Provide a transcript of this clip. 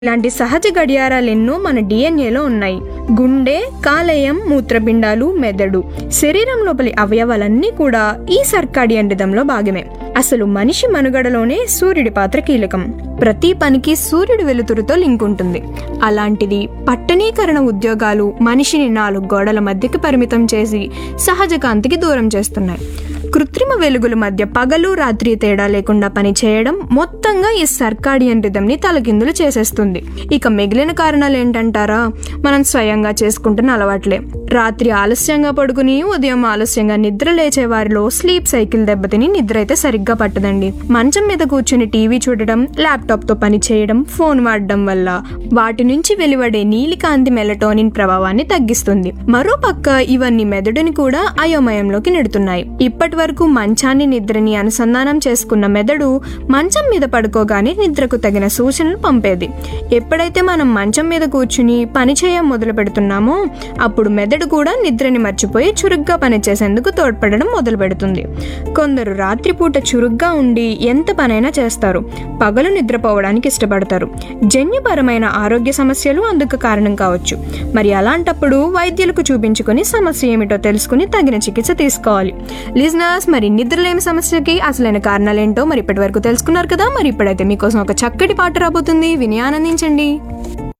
ఇలాంటి సహజ గడియారాలు ఎన్నో మన డిఎన్ఏలో ఉన్నాయి గుండె కాలేయం మూత్రపిండాలు మెదడు శరీరం లోపలి అవయవాలన్నీ కూడా ఈ సర్కాడియన్ రిధంలో భాగమే అసలు మనిషి మనుగడలోనే సూర్యుడి పాత్ర కీలకం ప్రతి పనికి సూర్యుడి వెలుతురుతో లింక్ ఉంటుంది అలాంటిది పట్టణీకరణ ఉద్యోగాలు మనిషిని నాలుగు గోడల మధ్యకి పరిమితం చేసి సహజ కాంతికి దూరం చేస్తున్నాయి కృత్రిమ వెలుగుల మధ్య పగలు రాత్రి తేడా లేకుండా పని చేయడం మొత్తంగా ఈ సర్కాడియన్ రిధంని తలకిందులు చేసేస్తుంది ఇక మిగిలిన కారణాలు ఏంటంటారా మనం స్వయంగా చేసుకుంటున్న అలవాట్లే రాత్రి ఆలస్యంగా పడుకుని ఉదయం ఆలస్యంగా నిద్ర లేచే వారిలో స్లీప్ సైకిల్ దెబ్బతిని నిద్ర అయితే సరిగ్గా పట్టదండి మంచం మీద కూర్చుని టీవీ చూడడం ల్యాప్టాప్ తో పని చేయడం ఫోన్ వాడడం వల్ల వాటి నుంచి వెలువడే నీలికాంతి మెలటోనిన్ ప్రభావాన్ని తగ్గిస్తుంది మరో పక్క ఇవన్నీ మెదడుని కూడా అయోమయంలోకి నెడుతున్నాయి ఇప్పటి వరకు మంచాన్ని నిద్రని అనుసంధానం చేసుకున్న మెదడు మంచం మీద పడుకోగానే నిద్రకు తగిన సూచనలు పంపేది ఎప్పుడైతే మనం మంచం మీద కూర్చుని పని చేయ మొదలు పెడుతున్నామో అప్పుడు మెదడు కూడా నిద్రని మర్చిపోయి చురుగ్గా పనిచేసేందుకు తోడ్పడడం మొదలు పెడుతుంది కొందరు రాత్రిపూట చురుగ్గా ఉండి ఎంత పనైనా చేస్తారు పగలు నిద్రపోవడానికి ఇష్టపడతారు జన్యుపరమైన ఆరోగ్య సమస్యలు అందుకు కారణం కావచ్చు మరి అలాంటప్పుడు వైద్యులకు చూపించుకొని సమస్య ఏమిటో తెలుసుకుని తగిన చికిత్స తీసుకోవాలి లిజనర్స్ మరి నిద్రలేమి సమస్యకి అసలైన కారణాలేంటో మరి ఇప్పటి వరకు తెలుసుకున్నారు కదా మరి ఇప్పుడైతే మీకోసం ఒక చక్కటి పాట రాబోతుంది విని ఆనందించండి